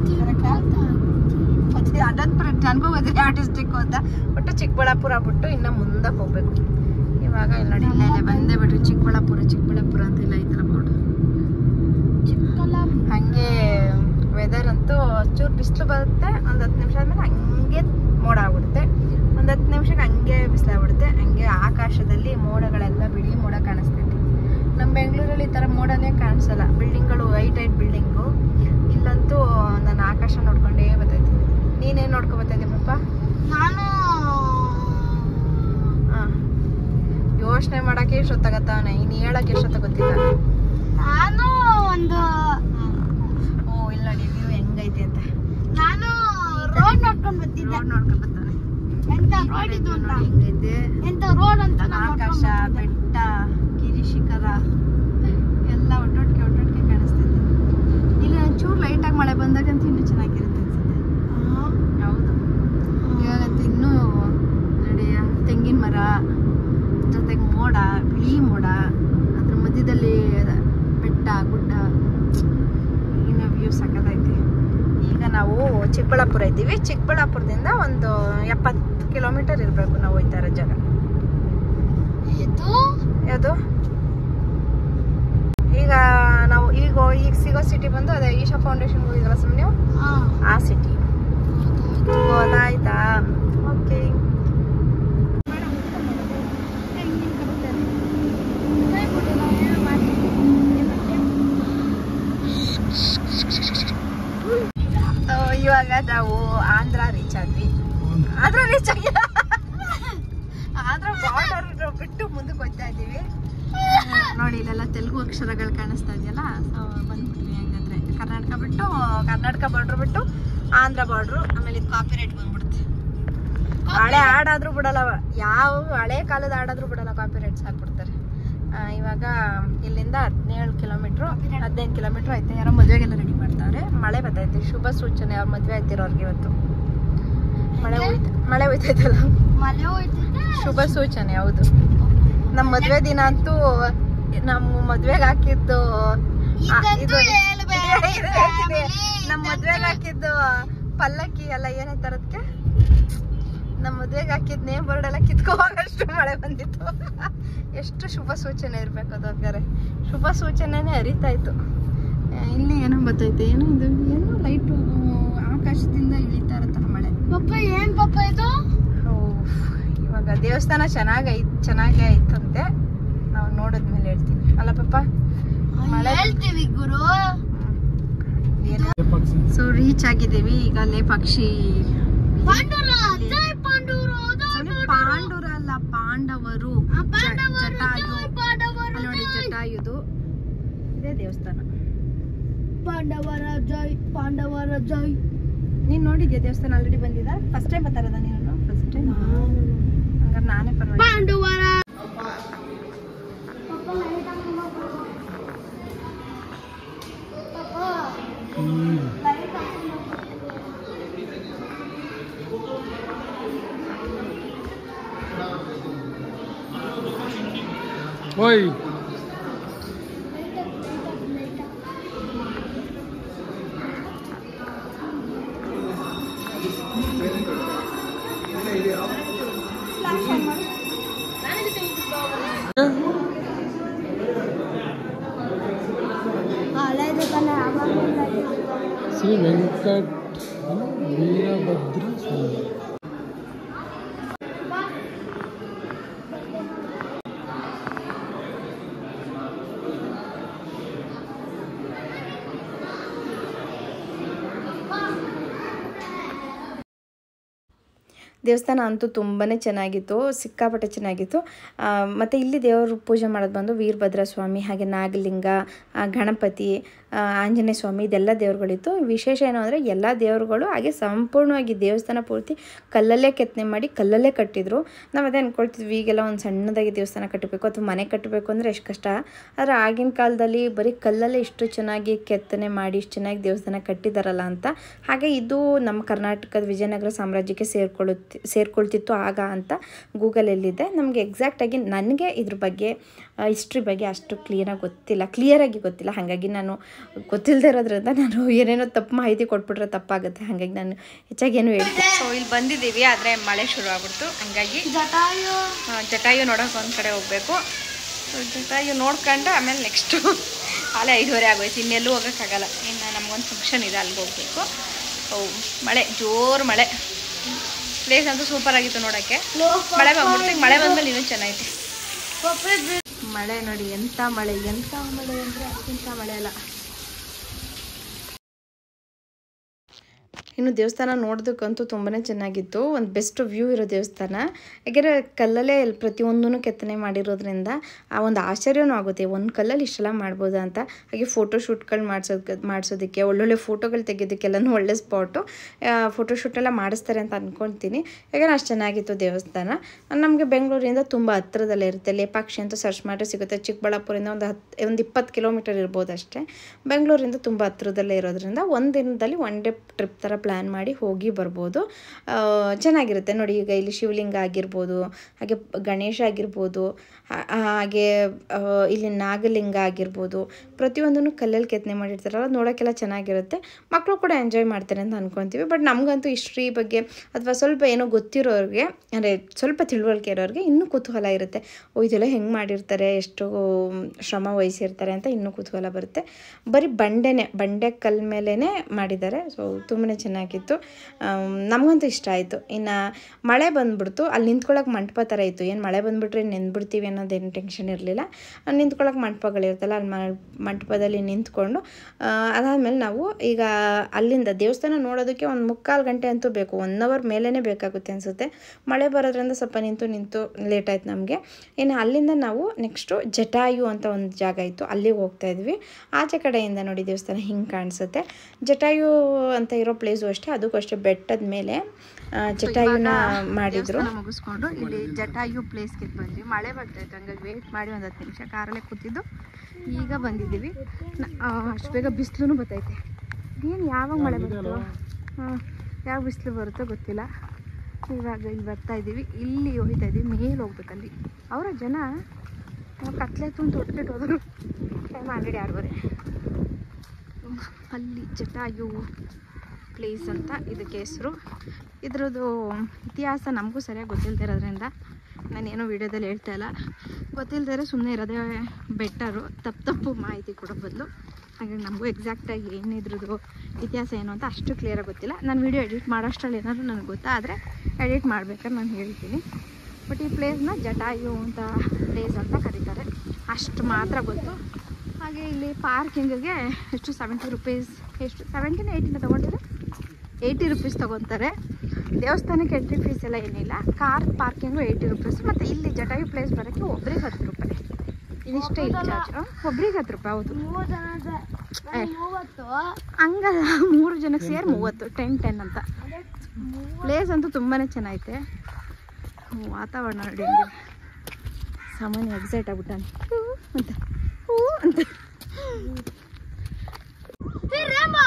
ಅನಂತಪುರ ನನಗೂ ಗೊತ್ತಿಲ್ಲ ಯಾವ ಡಿಸ್ಟಿಕ್ ಅಂತ ಒಟ್ಟು ಚಿಕ್ಕಬಳ್ಳಾಪುರ ಬಿಟ್ಟು ಇನ್ನು ಮುಂದೆ ಹೋಗ್ಬೇಕು ಇವಾಗ ಇಲ್ಲಿ ನೋಡಿ ಇಲ್ಲೇ ಇಲ್ಲೇ ಬಂದೇ ಬಿಟ್ರಿ ಚಿಕ್ಕಬಳ್ಳಾಪುರ ಚಿಕ್ಕಬಳ್ಳಾಪುರ ಅಂತ ಇಲ್ಲ ಐತಲ್ಲ ಬೋರ್ಡ್ ಹಂಗೆ ವೆದರ್ ಅಂತೂ ಚೂರು ಬಿಸಿಲು ಬರುತ್ತೆ ಒಂದು ಹತ್ತು ನಿಮಿಷ ಆದ್ಮೇಲೆ ಹಂಗೆ ಮೋಡ ಆಗ್ಬಿಡುತ್ತೆ ಒಂದು ಹತ್ತು ನಿಮಿಷಕ್ಕೆ ಹಂಗೆ ಬಿಸಿಲಾಗ್ಬಿಡುತ್ತೆ ಹಂಗೆ ಆಕಾಶದಲ್ಲಿ ಮೋಡಗಳೆಲ್ಲ ಬಿಳಿ ಮೋಡ ಕಾಣಿಸ್ತೈತಿ ನಮ್ಮ ಬೆಂಗಳೂರಲ್ಲಿ ಈ ಥರ ಮೋಡನೇ ಕಾಣಿಸಲ್ಲ ಬಿಲ್ಡಿಂಗ್ಗಳು ವೈಟ್ ವೈಟ್ ಬಿಲ್ಡಿಂಗು ಇಲ್ಲಂತೂ ಆಕಾಶ ನೋಡ್ಕೊಂಡೇ ಬರ್ತೈತಿ ನೀನೇನು ನೋಡ್ಕೊ ಬರ್ತಾ ಪಾಪ ನಾನು ಹಾಂ ಯೋಚನೆ ಮಾಡಕ್ಕೆ ಎಷ್ಟೊತ್ತಾಗತ್ತವನೆ ಇನ್ನು ಹೇಳಕ್ಕೆ ಎಷ್ಟೊತ್ತ ಗೊತ್ತಿಲ್ಲ ನಾನು ಒಂದು ಓ ಇಲ್ಲ ನೋಡಿ ವ್ಯೂ ಹೆಂಗೈತೆ ಅಂತ ನಾನು ರೋಡ್ ನೋಡ್ಕೊಂಡ್ ಬರ್ತಿದ್ದೆ ರೋಡ್ ನೋಡ್ಕೊಂಡ್ ಬರ್ತಾನೆ ಎಂತ ರೋಡ್ ಇದು ಅಂತ ನೋಡಿ ಹೆಂಗೈತೆ ಎಂತ ರೋಡ್ ಅಂತ ನಾನು ಆಕಾಶ ಬೆಟ್ಟ ಗಿರಿ ಶಿಖರ ಎಲ್ಲ ಒಟ್ಟೊಟ್ಟಿಗೆ ಒಟ್ಟೊಟ್ಟಿಗೆ ಕಾಣಿಸ್ತೈತೆ ಇಲ್ಲಿ ಒಂಚೂರು ಲೈಟಾಗಿ ಮಳೆ ಬಂದಾಗಂತೂ ಇನ್ನೂ ಚೆನ್ನಾಗಿರುತ್ತೆ ಅನ್ಸುತ್ತೆ ಹೌದು ಇವಾಗಂತೂ ಇನ್ನೂ ನೋಡಿ ತೆಂಗಿನ ಮರ ಜೊತೆಗೆ ಮೋಡ ಬಿಳಿ ಮೋಡ ಅದ್ರ ಮಧ್ಯದಲ್ಲಿ ಬೆಟ್ಟ ಗುಡ್ಡ ಈಗಿನ ವ್ಯೂ ಸಕ್ಕತ್ತೈತಿ ಈಗ ನಾವು ಚಿಕ್ಕಬಳ್ಳಾಪುರ ಇದ್ದೀವಿ ಚಿಕ್ಕಬಳ್ಳಾಪುರದಿಂದ ಒಂದು ಎಪ್ಪತ್ತು ಕಿಲೋಮೀಟರ್ ಇರಬೇಕು ನಾವು ಹೋಯ್ತಾ ಇರೋ ಜಾಗ ಇದು ಯಾವುದು ಈಗ ನಾವು ಈಗ ಈಗ ಸಿಗೋ ಸಿಟಿ ಬಂದು ಅದೇ ಈಶಾ ಫೌಂಡೇಶನ್ ಹೋಗಿದ್ರಲ್ಲ ಸುಮ್ಮನೆ ನೀವು ಹಾ ಆ ಸಿಟಿ ಗೊತ್ತಾಯ್ತಾ ಓಕೆ ಇವಾಗ ನಾವು ಆಂಧ್ರ ರೀಚ್ ಆದ್ವಿ ಆಂಧ್ರ ರೀಚ್ ಆಗಿಲ್ಲ ಆಂಧ್ರ ಬಾರ್ಡರ್ ಬಿಟ್ಟು ಮುಂದಕ್ಕೆ ಹೋಗ್ತಾ ಇದ್ದೀವಿ ನೋಡಿ ಇಲ್ಲೆಲ್ಲ ತೆಲುಗು ಅಕ್ಷರಗಳು ಕಾಣಿಸ್ತಾ ಇದೆಯಲ್ಲ ಸೊ ಬಂದ್ಬಿಟ್ವಿ ಹಂಗಂದ್ರೆ ಕರ್ನಾಟಕ ಬಿಟ್ಟು ಕರ್ನಾಟಕ ಬಾರ್ಡ್ರ್ ಬಿಟ್ಟು ಆಂಧ್ರ ಬಾರ್ಡ್ರು ಆಮೇಲೆ ಇದು ಕಾಪಿ ರೇಟ್ ಬಂದ್ಬಿಡುತ್ತೆ ಹಳೆ ಹಾಡಾದ್ರೂ ಬಿಡಲ್ಲ ಅವ. ಯಾವ ಹಳೆ ಕಾಲದ ಹಾಡಾದ್ರೂ ಬಿಡಲ್ಲ ಕಾಪಿ ರೇಟ್ಸ್ ಹಾಕ್ಬಿಡ್ತಾರೆ ಆ, ಇವಾಗ ಇಲ್ಲಿಂದ ಹದಿನೇಳು ಕಿಲೋಮೀಟ್ರು ಹದಿನೈದು ಕಿಲೋಮೀಟ್ರ್ ಆಯ್ತು ಯಾರೋ ಮದುವೆಗೆಲ್ಲ ರೆಡಿ ಮಾಡ್ತಾವ್ರೆ ಮಳೆ ಬರ್ತೈತೆ ಶುಭ ಸೂಚನೆ ಅವ್ರ ಮದುವೆ ಆಗ್ತಿರೋರ್ಗೆ ಇವತ್ತು ಮಳೆ ಹೋಯ್ತು ಮಳೆ ಹೋಯ್ತೈತಲ್ಲ ಮಳೆ ಹೋಯ್ತಿದೆ ಶುಭ ಸೂಚನೆ ಹೌದು ನಮ್ಮ ಮದ್ವೆ ದಿನ ಅಂತೂ ನಮ್ಮ ಮದ್ವೆಗೆ ಹಾಕಿದ್ದು ಆ, ಇದಂತೂ ಇದು ಹೇಳ್ಬೇಡಿ, ಇದು ಹೇಳ್ತೀನಿ. family, ನಮ್ಮ ಇದಂತೂ- ಮದ್ವೆಗೆ ಹಾಕಿದ್ದು ಪಲ್ಲಕ್ಕಿ ಎಲ್ಲ ಏನೈತೆ ಅದಕ್ಕೆ ನಮ್ಮ ಮದ್ವೆಗೆ ಹಾಕಿದ್ ನೇಮ್ ಬೋರ್ಡ್ ಎಲ್ಲ ಕಿತ್ಕೋವಾಗಷ್ಟು ಮಳೆ ಬಂದಿತ್ತು ಎಷ್ಟು ಶುಭ ಸೂಚನೆ ಇರ್ಬೇಕು ಅದು ಹಂಗಾರೆ ಶುಭ ಸೂಚನೆನೇ ಹರಿತಾ ಇತ್ತು ಆ, ಇಲ್ಲಿ ಏನೋ ಬರ್ತೈತೆ ಏನೋ ಇದು ಏನೋ ಲೈಟು ಆಕಾಶದಿಂದ ಇಳಿತಾ ಇರುತ್ತಲ್ಲ ಮಳೆ ಪಪ್ಪ ಏನ್ ಪಪ್ಪ ಇದು ಓ, ಇವಾಗ ದೇವಸ್ಥಾನ ಚೆನ್ನಾಗೈ ಚೆನ್ನಾಗೇ ಐತಂತೆ ನಾವು ನೋಡಿದ್ಮೇಲೆ ಹೇಳ್ತೀನಿ ಅಲ್ಲ ಪಪ್ಪ ಮಳೆ ಹೇಳ್ತೀವಿ ಗುರು ಸೊ ರೀಚ್ ಆಗಿದ್ದೀವಿ ಈಗ ಅಲ್ಲೇ ಪಕ್ಷಿ ಪಾಂಡೂರ ಜೈ ಪಾಂಡೂರ ಸುಮ್ನೆ ಪಾಂಡುರ ಅಲ್ಲ ಪಾಂಡವರು ಜ- ಜಟಾಯು ಅಲ್ಲಿ ನೋಡಿ ಜಟಾಯುದು ಇದೇ ದೇವಸ್ಥಾನ ಪಾಂಡವರ ಜೈ ಪಾಂಡವರ ಜೈ ನೀನ್ ನೋಡಿದ್ಯಾ ದೇವಸ್ಥಾನ ಆಲ್ರೆಡಿ ಬಂದಿದ ಫಸ್ಟ್ ಟೈಮ್ ಬರ್ತಾ ಇರೋದ ನೀನು ಫಸ್ಟ್ ಟೈಮ್ ಹಂಗಾರೆ ನಾನೇ ಪರವಾಗಿಲ್ಲ ಪಾಂಡವರ ಓಯ್ ಹಳೇದು ತಾನೆ ಶ್ರೀ ವೆಂಕಟ್ ವೀರಭದ್ರ ಸ್ವಾಮಿ ದೇವಸ್ಥಾನ ಅಂತೂ ತುಂಬಾ ಚೆನ್ನಾಗಿತ್ತು ಸಿಕ್ಕಾಪಟ್ಟೆ ಚೆನ್ನಾಗಿತ್ತು ಆ, ಮತ್ತು ಇಲ್ಲಿ ದೇವರು ಪೂಜೆ ಮಾಡೋದು ಬಂದು ವೀರಭದ್ರ ಸ್ವಾಮಿ ಹಾಗೆ ನಾಗಲಿಂಗ ಆ, ಗಣಪತಿ ಆ, ಆಂಜನೇಯ ಸ್ವಾಮಿ ಇದೆಲ್ಲ ದೇವ್ರುಗಳಿತ್ತು ವಿಶೇಷ ಏನು ಅಂದರೆ ಎಲ್ಲ ದೇವರುಗಳು ಹಾಗೆ ಸಂಪೂರ್ಣವಾಗಿ ದೇವಸ್ಥಾನ ಪೂರ್ತಿ ಕಲ್ಲಲ್ಲೇ ಕೆತ್ತನೆ ಮಾಡಿ ಕಲ್ಲಲ್ಲೇ ಕಟ್ಟಿದ್ರು ನಾವು ಅದೇ ಅಂದ್ಕೊಳ್ತಿದ್ವಿ ಈಗೆಲ್ಲ ಒಂದು ಸಣ್ಣದಾಗಿ ದೇವಸ್ಥಾನ ಕಟ್ಟಬೇಕು ಅಥವಾ ಮನೆ ಕಟ್ಟಬೇಕು ಅಂದರೆ ಎಷ್ಟು ಕಷ್ಟ ಆದರೆ ಆಗಿನ ಕಾಲದಲ್ಲಿ ಬರೀ ಕಲ್ಲಲ್ಲೇ ಇಷ್ಟು ಚೆನ್ನಾಗಿ ಕೆತ್ತನೆ ಮಾಡಿ ಇಷ್ಟು ಚೆನ್ನಾಗಿ ದೇವಸ್ಥಾನ ಕಟ್ಟಿದಾರಲ್ಲ ಅಂತ ಹಾಗೆ ಇದು ನಮ್ಮ ಕರ್ನಾಟಕದ ವಿಜಯನಗರ ಸಾಮ್ರಾಜ್ಯಕ್ಕೆ ಸೇರ್ಕೊಳ್ಳುತ್ತೆ ಸೇರ್ಕೊಳ್ತಿತ್ತು ಆಗ ಅಂತ ಗೂಗಲಲ್ಲಿದೆ ನಮಗೆ ಎಕ್ಸಾಕ್ಟಾಗಿ ನನಗೆ ಇದ್ರ ಬಗ್ಗೆ ಹಿಸ್ಟ್ರಿ ಬಗ್ಗೆ ಅಷ್ಟು ಕ್ಲಿಯರಾಗಿ ಗೊತ್ತಿಲ್ಲ ಕ್ಲಿಯರಾಗಿ ಗೊತ್ತಿಲ್ಲ ಹಾಗಾಗಿ ನಾನು ಗೊತ್ತಿಲ್ಲದೆ ಇರೋದ್ರಿಂದ ನಾನು ಏನೇನೋ ತಪ್ಪು ಮಾಹಿತಿ ಕೊಟ್ಬಿಟ್ರೆ ತಪ್ಪಾಗುತ್ತೆ ಹಾಗಾಗಿ ನಾನು ಹೆಚ್ಚಾಗಿ ಏನು ಹೇಳ್ತೀನಿ ಸೊ ಇಲ್ಲಿ ಬಂದಿದ್ದೀವಿ ಆದರೆ ಮಳೆ ಶುರು ಆಗ್ಬಿಡ್ತು ಹಾಗಾಗಿ ಜಟಾಯು ಆ, ಜಟಾಯು ನೋಡೋಕೆ ಒಂದು ಕಡೆ ಹೋಗಬೇಕು ಜಟಾಯು ನೋಡ್ಕೊಂಡು ಆಮೇಲೆ ನೆಕ್ಸ್ಟು ಆಲೆ ಐದುವರೆ ಆಗೋಯ್ತು ಇನ್ನೆಲ್ಲೂ ಹೋಗೋಕ್ಕಾಗಲ್ಲ ಇನ್ನು ನಮಗೊಂದು ಫಂಕ್ಷನ್ ಇದೆ ಅಲ್ಲಿಗೆ ಹೋಗಬೇಕು ಓ ಮಳೆ ಜೋರು ಮಳೆ ಪ್ಲೇಸ್ ಅಂತೂ ಸೂಪರ್ ಆಗಿತ್ತು ನೋಡೋಕ್ಕೆ ಮಳೆ ಬಂದ್ಬಿಡ್ತು ಈಗ ಮಳೆ ಬಂದ್ಮೇಲೆ ಇನ್ನೂ ಚೆನ್ನಾಗಿತ್ತು ಮಳೆ ನೋಡಿ ಎಂಥ ಮಳೆ ಎಂಥ ಮಳೆ ಅಂದರೆ ಅಷ್ಟಿಂಥ ಮಳೆ ಅಲ್ಲ ಇನ್ನು ದೇವಸ್ಥಾನ ನೋಡೋದಕ್ಕಂತೂ ತುಂಬಾ ಚೆನ್ನಾಗಿತ್ತು ಒಂದು ಬೆಸ್ಟ್ ವ್ಯೂ ಇರೋ ದೇವಸ್ಥಾನ ಯಾಕೆಂದರೆ ಕಲ್ಲಲ್ಲೇ ಎಲ್- ಪ್ರತಿಯೊಂದೂ ಕೆತ್ತನೆ ಮಾಡಿರೋದ್ರಿಂದ ಆ ಒಂದು ಆಶ್ಚರ್ಯನೂ ಆಗುತ್ತೆ ಒಂದು ಕಲ್ಲಲ್ಲಿ ಇಷ್ಟೆಲ್ಲ ಮಾಡ್ಬೋದಾ ಅಂತ ಹಾಗೆ ಫೋಟೋ ಶೂಟ್ಗಳು ಮಾಡಿಸೋದಕ್ಕೆ ಮಾಡಿಸೋದಕ್ಕೆ ಒಳ್ಳೊಳ್ಳೆ ಫೋಟೋಗಳು ತೆಗೆಯೋದಕ್ಕೆಲ್ಲನೂ ಒಳ್ಳೆ ಸ್ಪಾಟು ಫೋಟೋಶೂಟ್ ಎಲ್ಲ ಮಾಡಿಸ್ತಾರೆ ಅಂತ ಅಂದ್ಕೊಳ್ತೀನಿ ಯಾಕಂದ್ರೆ ಅಷ್ಟು ಚೆನ್ನಾಗಿತ್ತು ದೇವಸ್ಥಾನ ನಮಗೆ ಬೆಂಗಳೂರಿಂದ ತುಂಬ ಹತ್ರದಲ್ಲೇ ಇರುತ್ತೆ ಲೇಪಾಕ್ಷಿ ಅಂತ ಸರ್ಚ್ ಮಾಡಿದ್ರೆ ಸಿಗುತ್ತೆ ಚಿಕ್ಕಬಳ್ಳಾಪುರದಿಂದ ಒಂದು ಹತ್ತು ಒಂದು ಇಪ್ಪತ್ತು ಕಿಲೋಮೀಟರ್ ಇರ್ಬೋದು ಅಷ್ಟೇ ಬೆಂಗಳೂರಿಂದ ತುಂಬ ಹತ್ರದಲ್ಲೇ ಇರೋದ್ರಿಂದ ಒಂದು ದಿನದಲ್ಲಿ ಒನ್ ಡೇ ಟ್ರಿಪ್ ಥರ ಪ್ಲ್ಯಾನ್ ಮಾಡಿ ಹೋಗಿ ಬರ್ಬೋದು ಆ, ಚೆನ್ನಾಗಿರುತ್ತೆ ನೋಡಿ ಈಗ ಇಲ್ಲಿ ಶಿವಲಿಂಗ ಆಗಿರ್ಬೋದು ಹಾಗೆ ಗಣೇಶ ಆಗಿರ್ಬೋದು ಹಾ- ಹಾಗೆ ಆ, ಇಲ್ಲಿ ನಾಗಲಿಂಗ ಆಗಿರ್ಬೋದು ಪ್ರತಿಯೊಂದನ್ನು ಕಲ್ಲಲ್ಲಿ ಕೆತ್ತನೆ ಮಾಡಿರ್ತಾರಲ್ಲ ನೋಡೋಕ್ಕೆಲ್ಲ ಚೆನ್ನಾಗಿರುತ್ತೆ ಮಕ್ಕಳು ಕೂಡ ಎಂಜಾಯ್ ಮಾಡ್ತಾರೆ ಅಂತ ಅನ್ಕೊತೀವಿ ಬಟ್ ನಮಗಂತೂ ಹಿಸ್ಟ್ರಿ ಬಗ್ಗೆ ಅಥವಾ ಸ್ವಲ್ಪ ಏನೋ ಗೊತ್ತಿರೋರಿಗೆ ಅಂದರೆ ಸ್ವಲ್ಪ ತಿಳುವಳಿಕೆ ಇರೋರಿಗೆ ಇನ್ನೂ ಕುತೂಹಲ ಇರುತ್ತೆ ಓ ಇದೆಲ್ಲ ಹೆಂಗೆ ಮಾಡಿರ್ತಾರೆ ಎಷ್ಟು ಶ್ರಮ ವಹಿಸಿರ್ತಾರೆ ಅಂತ ಇನ್ನೂ ಕುತೂಹಲ ಬರುತ್ತೆ ಬರೀ ಬಂಡೆನೇ ಬಂಡೆ ಕಲ್ ಮೇಲೇ ಮಾಡಿದ್ದಾರೆ ಸೊ ತುಂಬಾ ಚೆನ್ನಾಗಿತ್ತು ಆಮ್, ನಮಗಂತೂ ಇಷ್ಟ ಆಯಿತು ಇನ್ನು ಮಳೆ ಬಂದ್ಬಿಡ್ತು ಅಲ್ಲಿ ನಿಂತ್ಕೊಳ್ಳೋಕೆ ಮಂಟಪ ಥರ ಇತ್ತು ಏನು ಮಳೆ ಬಂದುಬಿಟ್ರೆ ನೆಂದ್ಬಿಡ್ತೀವಿ ಅನ್ನೋದೇನು ಟೆನ್ಷನ್ ಇರಲಿಲ್ಲ ನಿಂತ್ಕೊಳ್ಳೋಕೆ ಮಂಟಪಗಳಿರ್ತಲ್ಲ ಅಲ್ಲಿ ಮ- ಮಂಟಪದಲ್ಲಿ ನಿಂತ್ಕೊಂಡು ಅದಾದಮೇಲೆ ನಾವು ಈಗ ಅಲ್ಲಿಂದ ದೇವಸ್ಥಾನ ನೋಡೋದಕ್ಕೆ ಒಂದು ಮುಕ್ಕಾಲು ಗಂಟೆ ಅಂತೂ ಬೇಕು ಒನ್ ಅವರ್ ಮೇಲೇ ಬೇಕಾಗುತ್ತೆ ಅನಿಸುತ್ತೆ ಮಳೆ ಬರೋದ್ರಿಂದ ಸ್ವಲ್ಪ ನಿಂತು ನಿಂತು ಲೇಟ್ ಆಯ್ತು ನಮಗೆ ಇನ್ನು ಅಲ್ಲಿಂದ ನಾವು ನೆಕ್ಸ್ಟು ಜಟಾಯು ಅಂತ ಒಂದು ಜಾಗ ಇತ್ತು ಅಲ್ಲಿಗೆ ಹೋಗ್ತಾ ಇದ್ವಿ ಆಚೆ ಕಡೆಯಿಂದ ನೋಡಿ ದೇವಸ್ಥಾನ ಹಿಂಗೆ ಕಾಣಿಸುತ್ತೆ ಜಟಾಯು ಅಂತ ಇರೋ ಪ್ಲೇಸು ಅಷ್ಟೇ ಅದಕ್ಕೂ ಅಷ್ಟೇ ಬೆಟ್ಟದ ಮೇಲೆ ಆ, ಜಟಾಯುನ ಮಾಡಿದ್ರು ಮುಗಿಸ್ಕೊಂಡು ಇಲ್ಲಿ ಜಟಾಯು ಪ್ಲೇಸ್ಗೆ ಬಂದ್ವಿ ಮಳೆ ಬರ್ತಾ ಇತ್ತು ಹಂಗಾಗಿ ವೇಟ್ ಮಾಡಿ ಒಂದು ಹತ್ತು ನಿಮಿಷ ಕಾರಲ್ಲೇ ಕೂತಿದ್ದು ಈಗ ಬಂದಿದ್ದೀವಿ ನ- ಆ, ಅಷ್ಟು ಬೇಗ ಬಿಸಿಲು ಬರ್ತೈತೆ ಏನು ಯಾವಾಗ ಮಳೆ ಬರುತ್ತೋ ಹಾಂ ಯಾವ ಬಿಸಿಲು ಬರುತ್ತೋ ಗೊತ್ತಿಲ್ಲ ಇವಾಗ ಇಲ್ಲಿ ಬರ್ತಾ ಇದ್ದೀವಿ ಇಲ್ಲಿ ಹೋಗ್ತಾ ಇದ್ದೀವಿ ಮೇಲೆ ಹೋಗ್ಬೇಕಲ್ಲಿ ಅವರ ಜನ ನಾವು ಕತ್ಲೆತ್ತು ಅಂತ ಹೊಟ್ಬಿಟ್ಟು ಹೋದರು ಟೈಮ್ ಆಲ್ರೆಡಿ ಆರೂವರೆ ಅಲ್ಲಿ ಜಟಾಯು ಪ್ಲೇಸ್ ಅಂತ ಇದಕ್ಕೆ ಹೆಸರು ಇದ್ರದ್ದು ಇತಿಹಾಸ ನಮಗೂ ಸರಿಯಾಗಿ ಗೊತ್ತಿಲ್ಲದೆ ಇರೋದ್ರಿಂದ ನಾನೇನೋ ವೀಡಿಯೋದಲ್ಲಿ ಹೇಳ್ತಾ ಇಲ್ಲ ಗೊತ್ತಿಲ್ಲದೆ ಸುಮ್ಮನೆ ಇರೋದೇ ಬೆಟರು ತಪ್ಪು ತಪ್ಪು ಮಾಹಿತಿ ಕೊಡೋ ಬದಲು ಹಾಗಾಗಿ ನಮಗೂ ಎಕ್ಸಾಕ್ಟಾಗಿ ಏನಿದ್ರದ್ದು ಇತಿಹಾಸ ಏನು ಅಂತ ಅಷ್ಟು ಕ್ಲಿಯರಾಗಿ ಗೊತ್ತಿಲ್ಲ ನಾನು ವೀಡಿಯೋ ಎಡಿಟ್ ಮಾಡೋಷ್ಟರಲ್ಲಿ ಏನಾದರೂ ನನಗೆ ಗೊತ್ತಾದರೆ ಎಡಿಟ್ ಮಾಡ್ಬೇಕಾದ್ರೆ ನಾನು ಹೇಳ್ತೀನಿ ಬಟ್ ಈ ಪ್ಲೇಸ್ನ ಜಟಾಯು ಅಂತ ಪ್ಲೇಸ್ ಅಂತ ಕರೀತಾರೆ ಅಷ್ಟು ಮಾತ್ರ ಗೊತ್ತು ಹಾಗೆ ಇಲ್ಲಿ ಪಾರ್ಕಿಂಗಿಗೆ ಎಷ್ಟು ಸೆವೆಂಟಿ ರುಪೀಸ್ ಎಷ್ಟು ಸೆವೆಂಟಿನ ಏಯ್ಟಿನ ತೊಗೊಂಡಿದ್ರೆ ಏಯ್ಟಿ ರುಪೀಸ್ ತೊಗೊತಾರೆ ದೇವಸ್ಥಾನಕ್ಕೆ ಎಂಟ್ರಿ ಫೀಸ್ ಎಲ್ಲ ಏನಿಲ್ಲ ಕಾರ್ ಪಾರ್ಕಿಂಗು ಏಯ್ಟಿ ರುಪೀಸ್ ಮತ್ತು ಇಲ್ಲಿ ಜಟಾಯು ಪ್ಲೇಸ್ ಬರೋಕ್ಕೆ ಒಬ್ರಿಗೆ ಹತ್ತು ರೂಪಾಯಿ ಇದಿಷ್ಟೇ ಇಲ್ಲಿ ಚಾರ್ಜ್ ಒಬ್ರಿಗೆ ಹತ್ತು ರೂಪಾಯಿ ಹೌದು ಮೂವತ್ತು ಜನ ಇದೆ. ಏ. ನಾನು ಮೂವತ್ತು ಹಂಗಲ್ಲ ಮೂರು ಜನಕ್ಕೆ ಸೇರಿ ಮೂವತ್ತು ಟೆನ್ ಟೆನ್ ಅಂತ ಪ್ಲೇಸ್ ಅಂತೂ ತುಂಬಾ ಚೆನ್ನಾಗೈತೆ ವಾತಾವರಣ ನೋಡಿ ಹೆಂಗಿದೆ ಸಾಮಾನ್ಯ ಎಕ್ಸೈಟ್ ಆಗ್ಬಿಟ್ಟಾನೆ ಹೂ ಅಂತ ಹೂ ಅಂತ ಏ, ರೇಂಬೋ!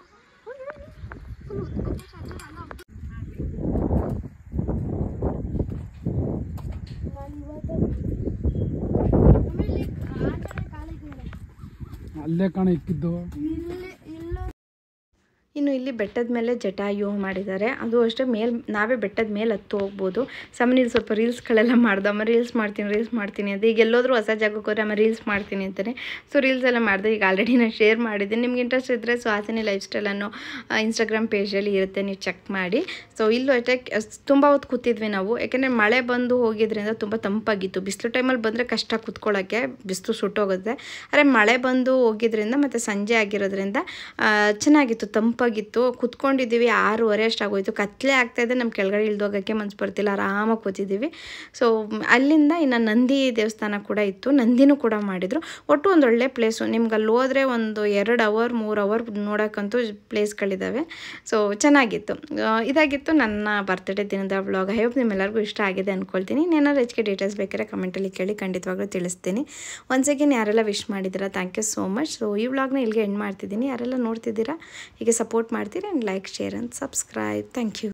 ನಾನು ಇವತ್ತು ಆಮೇಲೆ ಆ ಕಡೆ ಕಾಲಿಗೆ ಇದೆ. ಅಲ್ಲೇ ಕಾಣ ಇಕ್ಕಿದ್ದು ಇಲ್ಲಿ ಇಲ್ಲೂ ಇನ್ನು ಇಲ್ಲಿ ಬೆಟ್ಟದ ಮೇಲೆ ಜಟಾಯು ಮಾಡಿದ್ದಾರೆ ಅದು ಅಷ್ಟೇ ಮೇಲ್ ನಾವೇ ಬೆಟ್ಟದ ಮೇಲೆ ಹತ್ತು ಹೋಗ್ಬೋದು ಸಾಮಾನ್ಯ ಸ್ವಲ್ಪ ರೀಲ್ಸ್ಗಳೆಲ್ಲ ಮಾಡ್ದೆ ಅಮ್ಮ ರೀಲ್ಸ್ ಮಾಡ್ತೀನಿ ರೀಲ್ಸ್ ಮಾಡ್ತೀನಿ ಅಂತ ಈಗ ಎಲ್ಲೋದ್ರೂ ಹೊಸ ಜಾಗಕ್ಕೆ ಹೋದ್ರೆ ಅಮ್ಮ ರೀಲ್ಸ್ ಮಾಡ್ತೀನಿ ಅಂತಾನೆ ಸೊ ರೀಲ್ಸ್ ಎಲ್ಲ ಮಾಡಿದೆ ಈಗ ಆಲ್ರೆಡಿ ನಾನು ಶೇರ್ ಮಾಡಿದ್ದೀನಿ ನಿಮ್ಗೆ ಇಂಟ್ರೆಸ್ಟ್ ಇದ್ದರೆ ಸುಹಾಸಿನಿ ಲೈಫ್ ಸ್ಟೈಲ್ ಅನ್ನೋ ಇನ್ಸ್ಟಾಗ್ರಾಮ್ ಪೇಜಲ್ಲಿ ಇರುತ್ತೆ ನೀವು ಚೆಕ್ ಮಾಡಿ ಸೊ ಇಲ್ಲೂ ಅಷ್ಟೇ ತುಂಬ ಹೊತ್ತು ಕೂತಿದ್ವಿ ನಾವು ಯಾಕೆಂದರೆ ಮಳೆ ಬಂದು ಹೋಗಿದ್ರಿಂದ ತುಂಬ ತಂಪಾಗಿತ್ತು ಬಿಸಿಲು ಟೈಮಲ್ಲಿ ಬಂದರೆ ಕಷ್ಟ ಕೂತ್ಕೊಳ್ಳೋಕ್ಕೆ ಬಿಸಿಲು ಸುಟ್ಟೋಗುತ್ತೆ ಆದರೆ ಮಳೆ ಬಂದು ಹೋಗಿದ್ರಿಂದ ಮತ್ತು ಸಂಜೆ ಆಗಿರೋದ್ರಿಂದ ಆ, ಚೆನ್ನಾಗಿತ್ತು ತಂಪಾಗಿತ್ತು ಕುತ್ಕೊಂಡಿದ್ದೀವಿ ಆರೂವರೆ ಅಷ್ಟಾಗೋಯ್ತು ಕತ್ಲೆ ಆಗ್ತಾಯಿದೆ ನಮ್ಮ ಕೆಳಗಡೆ ಇಳ್ದೋಗೋಕ್ಕೆ ಮನ್ಸು ಬರ್ತಿಲ್ಲ ಆರಾಮಾಗಿ ಕೂತಿದ್ದೀವಿ ಸೊ ಅಲ್ಲಿಂದ ಇನ್ನು ನಂದಿ ದೇವಸ್ಥಾನ ಕೂಡ ಇತ್ತು ನಂದಿನೂ ಕೂಡ ಮಾಡಿದರು ಒಟ್ಟು ಒಂದು ಒಳ್ಳೆ ಪ್ಲೇಸು ನಿಮ್ಗೆ ಅಲ್ಲಿ ಹೋದರೆ ಒಂದು ಎರಡು ಅವರ್ ಮೂರು ಅವರ್ ನೋಡೋಕ್ಕಂತೂ ಪ್ಲೇಸ್ಗಳಿದ್ದಾವೆ ಸೊ ಚೆನ್ನಾಗಿತ್ತು ಆ, ಇದಾಗಿತ್ತು ನನ್ನ ಬರ್ತ್ಡೇ ದಿನದ ವ್ಲಾಗ್ ಐ ಹೋಪ್ ನಿಮ್ಮೆಲ್ಲರಿಗೂ ಇಷ್ಟ ಆಗಿದೆ ಅಂದ್ಕೊಳ್ತೀನಿ ಏನಾದ್ರು ಹೆಚ್ಚಿಗೆ ಡೀಟೇಲ್ಸ್ ಬೇಕಾದ್ರೆ ಕಮೆಂಟಲ್ಲಿ ಕೇಳಿ ಖಂಡಿತವಾಗ್ಲೂ ತಿಳಿಸ್ತೀನಿ ಒನ್ಸ್ ಅಗೇನ್ ಯಾರೆಲ್ಲ ವಿಶ್ ಮಾಡಿದ್ದೀರಾ thank you so much so ಈ ವ್ಲಾಗ್ನ ಇಲ್ಲಿಗೆ ಎಂಡ್ ಮಾಡ್ತಿದ್ದೀನಿ ಯಾರೆಲ್ಲ ನೋಡ್ತಿದ್ದೀರಾ ಹೀಗೆ ಸಪೋರ್ಟ್ ಮಾಡ್ತೀರಿ and like share and subscribe thank you